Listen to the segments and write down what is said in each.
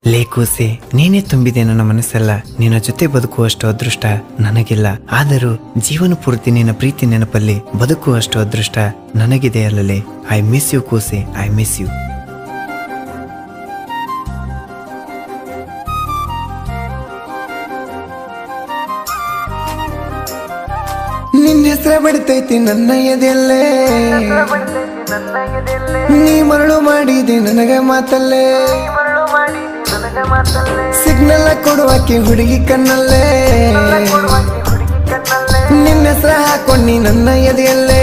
ಲೇ ಕೂಸೆ ನೀನೇ ತುಂಬಿದೆ ನನ್ನ ಮನಸ್ಸೆಲ್ಲ ನಿನ್ನ ಜೊತೆ ಬದುಕುವಷ್ಟು ಅದೃಷ್ಟ ನನಗಿಲ್ಲ ಆದರೂ ಜೀವನ ಪೂರ್ತಿ ನಿನ್ನ ಪ್ರೀತಿ ನೆನಪಲ್ಲಿ ಬದುಕುವಷ್ಟು ಅದೃಷ್ಟ ನನಗಿದೆ ಅಲ್ಲಲೇ ಐ ಮಿಸ್ ಯು ಕೂಸೆ ಐ ಮಿಸ್ ಯು ನಿನ್ನ ಹೆಸರ ಬಡಿತೈತಿ ನನ್ನ ಎದೆಯಲ್ಲೇ ನೀ ಮರಳು ಮಾಡಿದೆ ನನಗ ಮಾತಲ್ಲೇ ಸಿಗ್ನಲ್ ಕೊಡುವಕ್ಕೆ ಹುಡುಗಿ ಕಣ್ಣಲ್ಲೇ ನಿನ್ನ ಹೆಸರ ಹಾಕೊಂಡಿ ನನ್ನ ಎದೆಯಲ್ಲೇ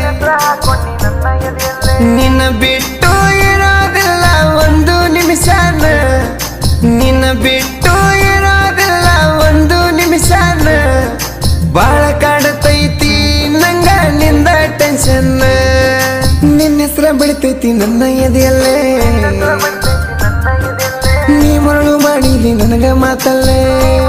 ನಿನ್ನ ಬಿಟ್ಟು ಇರೋದಿಲ್ಲ ಒಂದು ನಿಮಿಷನ ನಿನ್ನ ಬಿಟ್ಟು ಇರೋದಿಲ್ಲ ಒಂದು ನಿಮಿಷನ ಬಾಳ ಕಾಡತೈತಿ ನಂಗ ನಿಂದ ಟೆನ್ಷನ್ ನಿನ್ನ ಹೆಸರ ಬೆಳಿತೈತಿ ನನ್ನ ಎದೆಯಲ್ಲೇ ನೀ ಮರಳು ಮಾಡಿದಿ ನನಗ ಮಾತಲ್ಲೇ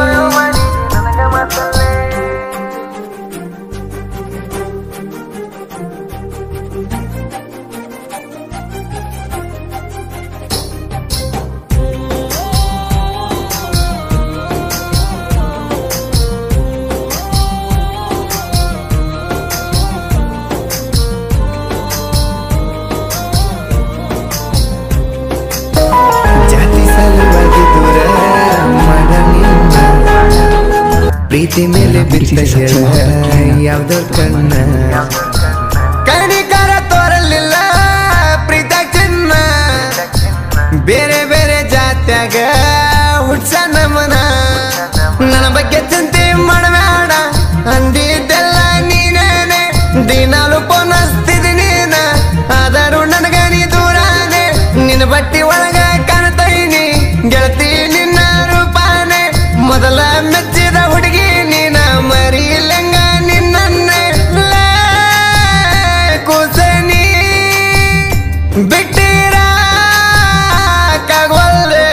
ಜಾತಿ ಸಲುವಾಗಿ ದೂರ ಮಾಡ ನಿನ್ನ ಪ್ರೀತಿ ಮೇಲೆ ಬಿದ್ದ ಹೇಳ ಯಾವ್ದೋ ಕಣ್ಣ ಕಣಿಕರ ತೋರಲಿಲ್ಲ ಪ್ರೀತ ಚಿನ್ನ ಬೇರೆ ಬೇರೆ ಜಾತ್ಯಾಗ ಹುಡ್ಸ ನಮನ ನನ್ನ ಬಗ್ಗೆ ಚಿಂತೆ ಮಾಡಬೇಡ ಅಂದಿದ್ದೆಲ್ಲ ನೀನೇನೆ ದಿನಾಲು ಫೋನ್ ಹಚ್ತಿದಿ ನೀನ ಆದರೂ ನನಗ ನೀ ದೂರಾನೆ ನಿನ್ನ ಬಟ್ಟಿ ಒಳಗ ಕಾಣ್ತೈನಿ ಗೆಳತಿ ನಿನ್ನ ರೂಪಾನೆ ಮೊದಲ ಮೆಚ್ಚಿದ ಹುಡುಗಿ ನೀನ ಮರಿಲಂಗ ನಿನ್ನನ್ನೇ ಲೇ ಕೂಸನಿ ಬಿಟ್ಟಿರಾಗವಲ್ಲೆ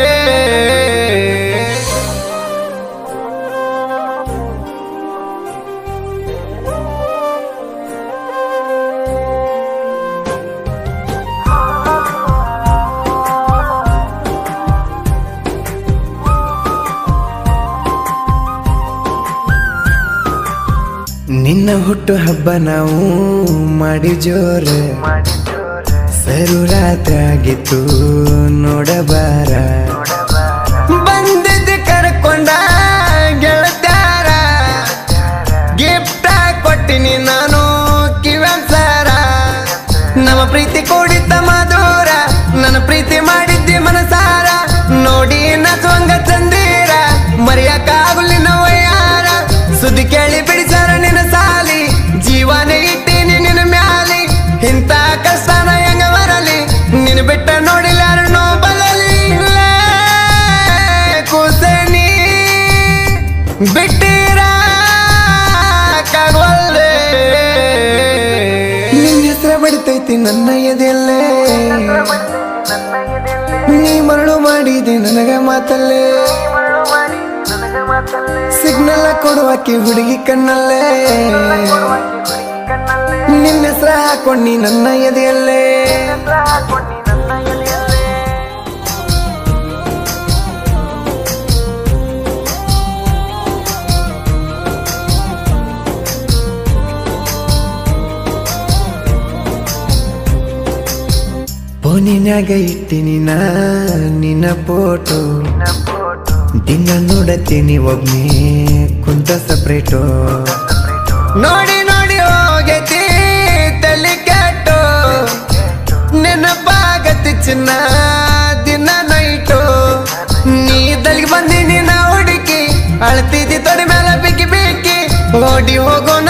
ನಿನ್ನ ಹುಟ್ಟು ಹಬ್ಬ ನಾವು ಮಾಡಿ ಜೋರ ಸರು ರಾತ್ರಿ ಆಗಿತ್ತು ನೋಡಬಾರ ಬಂದಿದ್ದ ಕರ್ಕೊಂಡ ಗೆಳತ್ಯಾರ ಗಿಫ್ಟ ಕೊಟ್ಟಿನಿ ನಾನು ಕಿವಂಸಾರ ನಮ್ಮ ಪ್ರೀತಿ ಕೂಡಿದ್ದ ಮಧುರ ನನ್ನ ಪ್ರೀತಿ ಮಾಡಿದ್ದಿ ಮನಸಾರ ನೋಡಿ ನಸುವಂಗ ಚಂದೀರ ಮರೆಯಕ್ಕಾಗುಲಿನ ವಯ್ಯಾರ ಸುದ್ದಿ ಕೇಳಿ ಬಿಡಿಸಾರ ನಿನ್ನ ಸಾಲಿ ಜೀವನೇ ಇಟ್ಟೀನಿ ನಿನ್ನ ಮ್ಯಾಲಿ ಇಂಥ ಕಷ್ಟನ ಹೆಂಗ ಬರಲಿ ನಿನ್ನ ಬಿಟ್ಟ ನೋಡಿಲ್ಲ ಯಾರನ್ನೋ ಬದಲಿ ಕೂಸನಿ ಬಿಟ್ಟಿರಾಗವಲ್ಲೆ ನಿನ್ನ ಹೆಸರ ಬಡಿತೈತಿ ನನ್ನ ಎದೆಯಲ್ಲೇ ನೀ ಮರಳು ಮಾಡಿದೆ ನನಗ ಮಾತಲ್ಲೇ ಸಿಗ್ನಲ್ ಕೊಡುವಕ್ಕೆ ಹುಡುಗಿ ಕಣ್ಣಲ್ಲೇ ನಿನ್ನ ಹೆಸರ ಹಾಕೊಂಡಿ ನನ್ನ ಎದೆಯಲ್ಲೇ ಫೋನಿನಾಗ ಇಟ್ಟಿನಿ ನಾ ನಿನ್ನ ಫೋಟೋ ದಿನ ನೋಡತ್ತೀನಿ ಒಬ್ನೇ ಕುಂತ ಸಪ್ರೇಟು ನೋಡಿ ನೋಡಿ ಹೋಗೈತಿ ತಲೆ ಕೆಟ್ಟು ನೆನಪಾಗತಿ ಚಿನ್ನ ದಿನ ನೈಟು ನೀ ದಲ್ಗೆ ಬಂದಿ ನಿನ್ನ ಹುಡುಕಿ ಅಳ್ತಿದ್ದಿ ತೊಡೆ ಮೇಲೆ ಬಿಕ್ಕಿ ಬಿಕ್ಕಿ ಓಡಿ ಹೋಗೋ